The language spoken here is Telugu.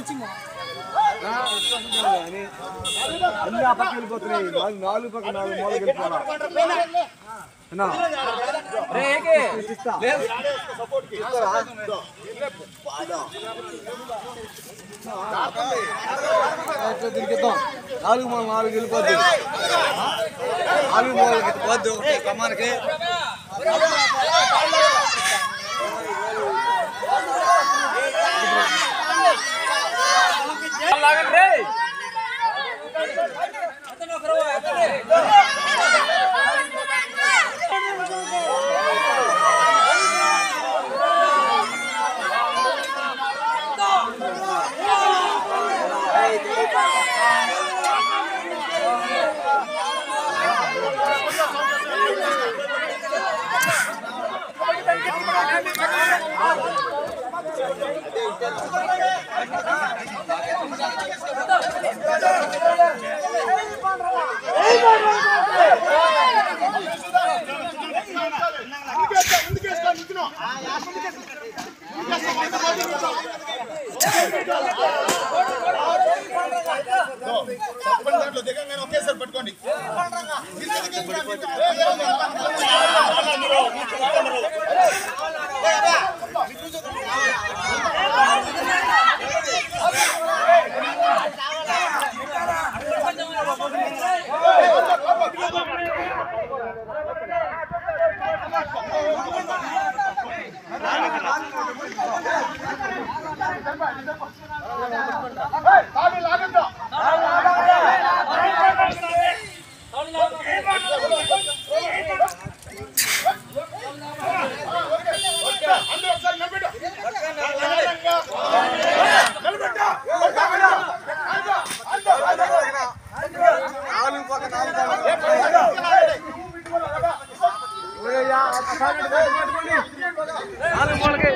అన్ని ఆ పక్క వెళ్ళిపోతున్నాయి నాలుగు నాలుగు పక్క నాలుగు మూలకి వెళ్ళిపోవాలి అన్నా, ఇస్తా. అట్లా తిరిగిద్దాం నాలుగు మూల నాలుగు వెళ్ళిపోద్ది నాలుగు మూలకి పోద్ది ఒకటి కమ్మానికి దాంట్లో దిగంగానే ఒకేసారి పట్టుకోండి అందరూ ఒకసారి నిలబెట్టు నిలబెట్టు నాలుగు పక్క నాలుగు ఓయ్యా, ఒకసారి ఇటు పట్టుకోండి. నాలుగు మూలకి